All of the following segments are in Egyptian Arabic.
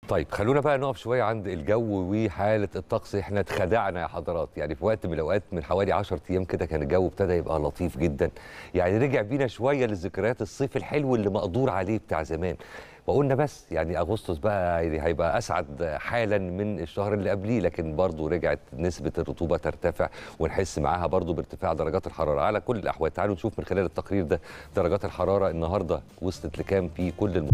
طيب خلونا بقى نقف شويه عند الجو وحاله الطقس احنا اتخدعنا يا حضرات يعني في وقت من الاوقات من حوالي 10 ايام كده كان الجو ابتدى يبقى لطيف جدا يعني رجع بينا شويه لذكريات الصيف الحلو اللي مقدور عليه بتاع زمان وقلنا بس يعني اغسطس بقى يعني هيبقى اسعد حالا من الشهر اللي قبليه لكن برضه رجعت نسبه الرطوبه ترتفع ونحس معاها برضه بارتفاع درجات الحراره على كل الاحوال تعالوا نشوف من خلال التقرير ده درجات الحراره النهارده وصلت لكام في كل الم...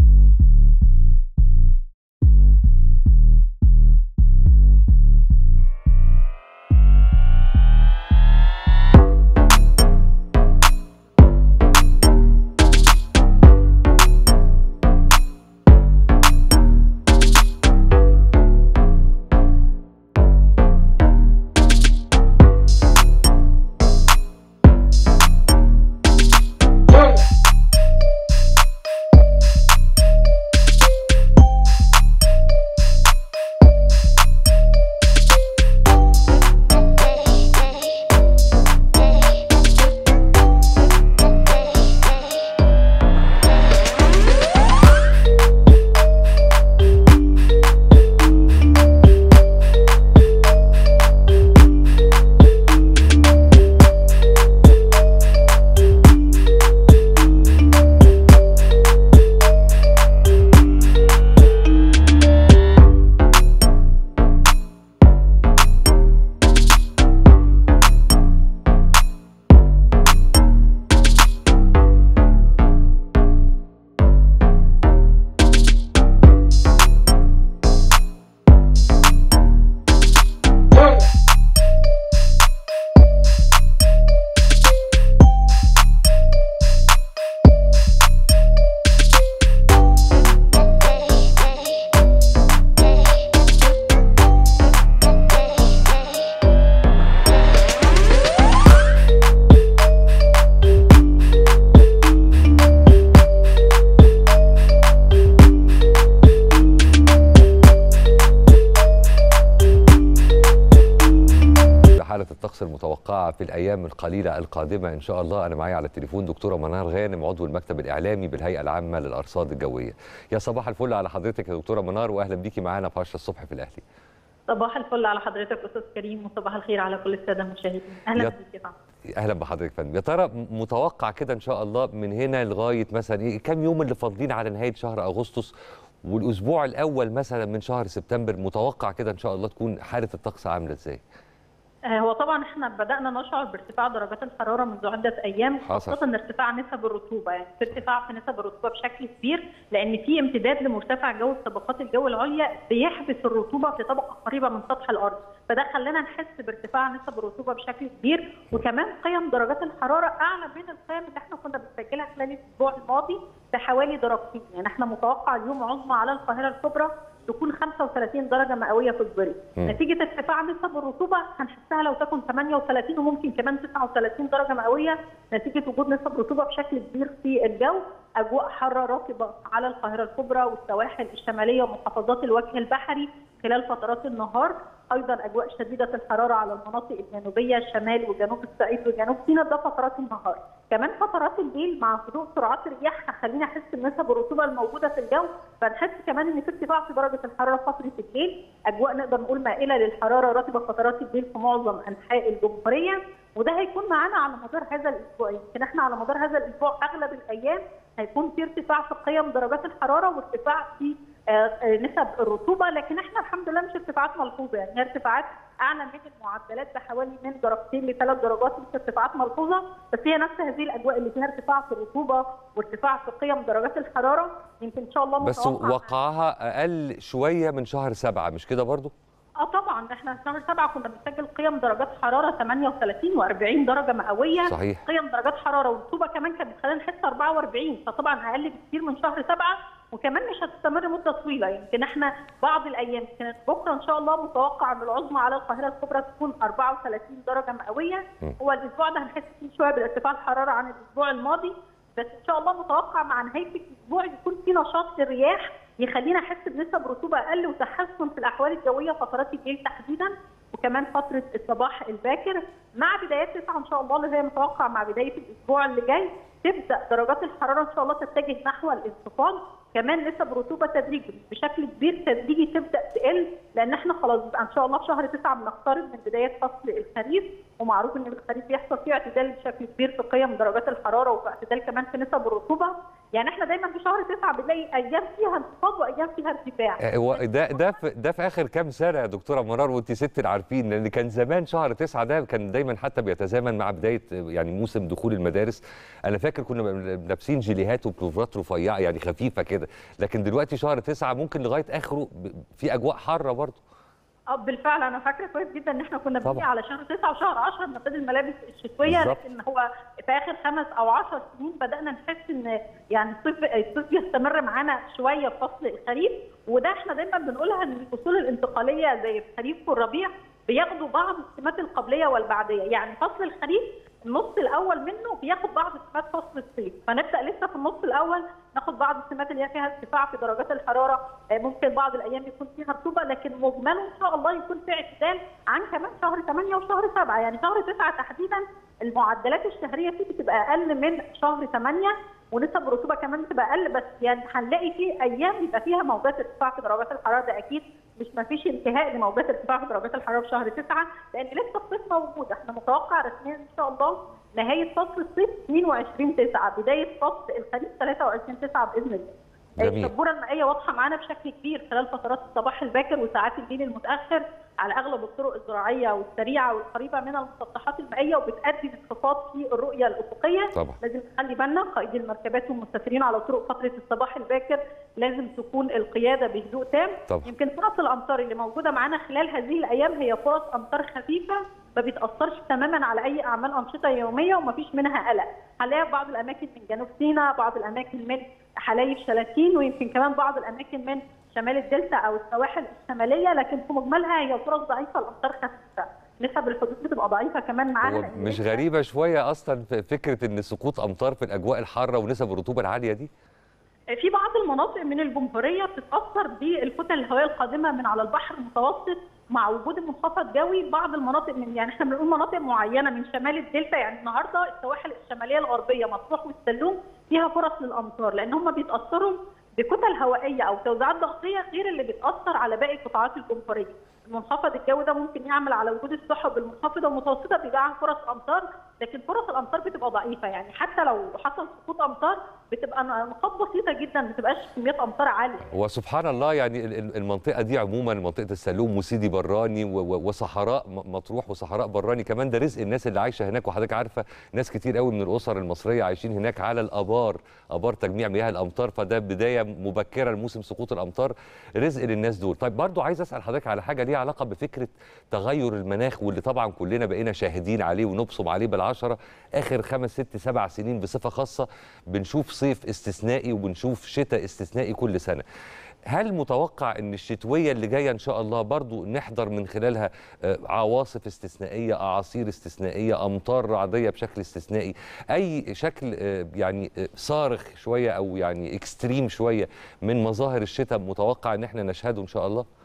حالة الطقس المتوقعة في الأيام القليلة القادمة إن شاء الله أنا معايا على التليفون دكتورة منار غانم عضو المكتب الإعلامي بالهيئة العامة للأرصاد الجوية يا صباح الفل على حضرتك يا دكتورة منار وأهلا بيكي معانا في 10 الصبح في الأهلي صباح الفل على حضرتك استاذ كريم وصباح الخير على كل الساده المشاهدين اهلا يا- بيك يا فندم أهلا بحضرتك يا فندم يا ترى متوقع كده إن شاء الله من هنا لغاية مثلا إيه كام يوم اللي فاضلين على نهاية شهر أغسطس والأسبوع الأول مثلا من شهر سبتمبر متوقع كده إن شاء الله تكون حالة الطقس عاملة إزاي؟ آه، هو طبعا احنا بدانا نشعر بارتفاع درجات الحراره منذ عده ايام حصل. خاصه ارتفاع نسب الرطوبه يعني في ارتفاع في نسب الرطوبه بشكل كبير لان في امتداد لمرتفع جو في طبقات الجو العليا بيحبس الرطوبه في طبقه قريبه من سطح الارض فده خلانا نحس بارتفاع نسب الرطوبه بشكل كبير وكمان قيم درجات الحراره اعلى من القيم اللي احنا كنا بنسجلها خلال الاسبوع الماضي بحوالي درجتين يعني احنا متوقع اليوم عظمى على القاهره الكبرى تكون 35 درجه مئويه في الظل مم. نتيجه ارتفاع نسب الرطوبه هنحسها لو تكن 38 وممكن كمان 39 درجه مئويه نتيجه وجود نسب رطوبه بشكل كبير في الجو اجواء حاره رطبه على القاهره الكبرى والسواحل الشماليه ومحافظات الوجه البحري خلال فترات النهار ايضا اجواء شديده الحراره على المناطق الجنوبيه شمال وجنوب الصعيد وجنوب سيناء ده فترات النهار كمان فترات الليل مع هدوء سرعات الرياح هتخلينا احس بنسب الرطوبه الموجوده في الجو فنحس كمان ان في ارتفاع في درجه الحراره فتره الليل اجواء نقدر نقول مائله للحراره رطبه فترات الليل في معظم انحاء الجمهوريه وده هيكون معانا على مدار هذا الاسبوع يمكن احنا على مدار هذا الاسبوع اغلب الايام هيكون في ارتفاع في قيم درجات الحراره وارتفاع في آه، آه، نسب الرطوبه لكن احنا الحمد لله مش ارتفاعات ملحوظه يعني هي ارتفاعات اعلى من المعدلات بحوالي من درجتين لثلاث درجات مش ارتفاعات ملحوظه بس هي نفس هذه الاجواء اللي فيها ارتفاع في الرطوبه وارتفاع في قيم درجات الحراره يمكن ان شاء الله بس متوقع وقعها أقل شوية من شهر سبعة مش كده برضو؟ اه طبعا احنا في شهر سبعه كنا بنسجل قيم درجات حراره 38 و40 درجه مئويه صحيح. قيم درجات حراره والرطوبه كمان كانت بتخلينا نحس 44 فطبعا اقل بكثير من شهر سبعه وكمان مش هتستمر مده طويله يمكن احنا بعض الايام كانت بكره ان شاء الله متوقع ان العظمى على القاهره الكبرى تكون 34 درجه مئويه م. هو الاسبوع ده هنحس فيه شويه بارتفاع الحراره عن الاسبوع الماضي بس ان شاء الله متوقع مع نهايه الاسبوع يكون في نشاط للرياح يخلينا احس بنسب رطوبه اقل وتحسن في الاحوال الجويه فترات الليل تحديدا وكمان فتره الصباح الباكر مع بدايات 9 ان شاء الله اللي هي متوقع مع بدايه الاسبوع اللي جاي تبدا درجات الحراره ان شاء الله تتجه نحو الانخفاض كمان نسب رطوبه تدريجي بشكل كبير تدريجي تبدا تقل لان احنا خلاص بقى ان شاء الله في شهر 9 بنقترب من بدايه فصل الخريف ومعروف ان الخريف بيحصل فيه اعتدال بشكل كبير في قيم درجات الحراره واعتدال كمان في نسب الرطوبه يعني احنا دايما في شهر 9 بنلاقي ايام فيها انخفاض وايام فيها ارتفاع آه، هو ده ده في ده في اخر كام سنه يا دكتوره منار وانت ست عارفين لان كان زمان شهر تسعة ده كان دايما حتى بيتزامن مع بدايه آه، يعني موسم دخول المدارس انا فاكر كنا بن- لابسين جيليهات وبلوفرات رفيعه يعني خفيفه كده لكن دلوقتي شهر تسعة ممكن لغايه اخره ب- في اجواء حاره برضه اه بالفعل انا فاكره كويس جدا ان احنا كنا طبعا. بنيجي على شهر 9 وشهر 10 بنبتدي الملابس الشتويه بالظبط. لكن هو في اخر خمس او 10 سنين بدانا نحس ان يعني الصيف الصيف بيستمر معانا شويه في فصل الخريف وده احنا دايما بنقولها ان الفصول الانتقاليه زي الخريف والربيع بياخدوا بعض السمات القبليه والبعديه يعني فصل الخريف النص الاول منه بياخد بعض سمات فصل الصيف فنبدا لسه في النص الاول ناخد بعض السمات اللي هي فيها ارتفاع في درجات الحراره آه، ممكن بعض الايام يكون فيها رطوبه لكن مجمله ان شاء الله يكون في اعتدال عن كمان شهر 8 وشهر 7 يعني شهر 9 تحديدا المعدلات الشهريه فيه بتبقى اقل من شهر 8 ونسب الرطوبه كمان بتبقى اقل بس يعني هنلاقي فيه ايام بيبقى فيها موجات ارتفاع في درجات الحراره ده اكيد مش ما فيش انتهاء لموجات ارتفاع في درجات الحراره في شهر 9 لان لسه الصيف موجود احنا متوقع رسميا ان شاء الله نهايه فصل الصيف 22 9 بدايه فصل الخريف 23 9 باذن الله جميل. السبوره المائيه واضحه معانا بشكل كبير خلال فترات الصباح الباكر وساعات الليل المتاخر على اغلب الطرق الزراعيه والسريعه والقريبه من المسطحات المائيه وبتؤدي لانخفاض في الرؤيه الافقيه طبعا. لازم نخلي بالنا قائدي المركبات والمسافرين على طرق فتره الصباح الباكر لازم تكون القياده بهدوء تام طبعا. يمكن فرص الامطار اللي موجوده معانا خلال هذه الايام هي فرص امطار خفيفه ما بتاثرش تماما على اي اعمال انشطه يوميه ومفيش منها قلق هنلاقي في بعض الاماكن من جنوب سيناء بعض الاماكن من حلايب شلاتين ويمكن كمان بعض الاماكن من شمال الدلتا او السواحل الشماليه لكن في مجملها هي فرص ضعيفه الامطار خفيفه نسب الحدوث بتبقى ضعيفه كمان معانا هو لأن مش غريبه شويه اصلا ف- فكره ان سقوط امطار في الاجواء الحاره ونسب الرطوبه العاليه دي في بعض المناطق من الجمهوريه بتتاثر بالكتل الهوائيه القادمه من على البحر المتوسط مع وجود منخفض جوي بعض المناطق من يعني احنا بنقول مناطق معينه من شمال الدلتا يعني النهارده السواحل الشماليه الغربيه مطروح والسلوم فيها فرص للامطار لان هم بيتاثروا بكتل هوائيه او توزيعات ضغطيه غير اللي بتاثر على باقي قطاعات الجمهوريه. المنخفض الجوي ده ممكن يعمل على وجود السحب المنخفضه والمتوسطه بيبقى فرص امطار لكن فرص الامطار بتبقى ضعيفه يعني حتى لو حصل سقوط امطار بتبقى نقاط بسيطه جدا ما بتبقاش كميات امطار عاليه. هو سبحان الله يعني ال- ال- المنطقه دي عموما منطقه السلوم وسيدي براني و- و- وصحراء م- مطروح وصحراء براني كمان ده رزق الناس اللي عايشه هناك وحضرتك عارفه ناس كتير قوي من الاسر المصريه عايشين هناك على الابار ابار تجميع مياه الامطار فده بدايه مبكره لموسم سقوط الامطار رزق للناس دول طيب برضو عايز اسال حضرتك على حاجه ليها علاقه بفكره تغير المناخ واللي طبعا كلنا بقينا شاهدين عليه ونبصم عليه بالعشره اخر خمس ست سبع سنين بصفه خاصه بنشوف صيف استثنائي وبنشوف شتاء استثنائي كل سنه هل متوقع ان الشتويه اللي جايه ان شاء الله برضو نحضر من خلالها آه، عواصف استثنائيه اعاصير استثنائيه امطار رعديه بشكل استثنائي اي شكل آه، يعني آه، صارخ شويه او يعني اكستريم شويه من مظاهر الشتاء متوقع ان احنا نشهده ان شاء الله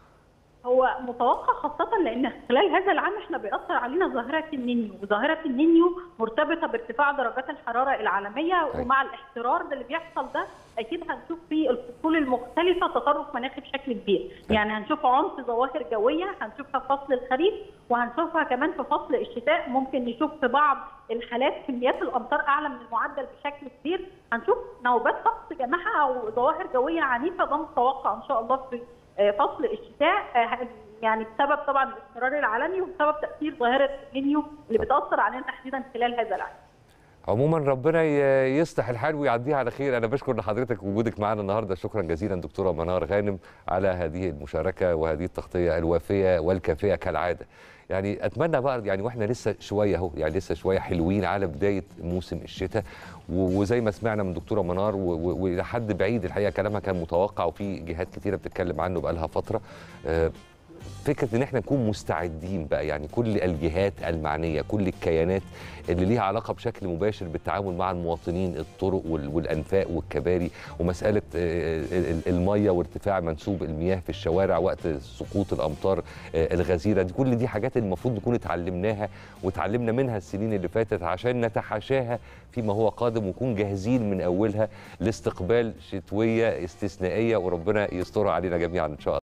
هو متوقع خاصة لأن خلال هذا العام احنا بيأثر علينا ظاهرة النينيو، وظاهرة النينيو مرتبطة بارتفاع درجات الحرارة العالمية أيوة. ومع الاحترار ده اللي بيحصل ده أكيد هنشوف في الفصول المختلفة تطرف مناخي بشكل كبير، يعني هنشوف عنف ظواهر جوية هنشوفها في فصل الخريف وهنشوفها كمان في فصل الشتاء ممكن نشوف في بعض الحالات كميات الأمطار أعلى من المعدل بشكل كبير، هنشوف نوبات طقس جماعة أو ظواهر جوية عنيفة ده متوقع إن شاء الله في آه، فصل الشتاء آه، يعني بسبب طبعا الاضطرار العالمي وبسبب تاثير ظاهره النينيو اللي بتاثر علينا تحديدا خلال هذا العام. عموما ربنا ي- يصلح الحال ويعديها على خير انا بشكر لحضرتك وجودك معنا النهارده شكرا جزيلا دكتوره منار غانم على هذه المشاركه وهذه التغطيه الوافيه والكافيه كالعاده يعني اتمنى بقى يعني واحنا لسه شويه اهو يعني لسه شويه حلوين على بدايه موسم الشتاء و- وزي ما سمعنا من دكتوره منار و- و- والى حد بعيد الحقيقه كلامها كان متوقع وفي جهات كتيره بتتكلم عنه بقى لها فتره آه، فكره ان احنا نكون مستعدين بقى يعني كل الجهات المعنيه كل الكيانات اللي ليها علاقه بشكل مباشر بالتعامل مع المواطنين الطرق وال- والانفاق والكباري ومساله آه، ال- الميه وارتفاع منسوب المياه في الشوارع وقت سقوط الامطار آه، الغزيره دي كل دي حاجات المفروض نكون اتعلمناها وتعلمنا منها السنين اللي فاتت عشان نتحاشاها فيما هو قادم ونكون جاهزين من اولها لاستقبال شتويه استثنائيه وربنا يسترها علينا جميعا ان شاء الله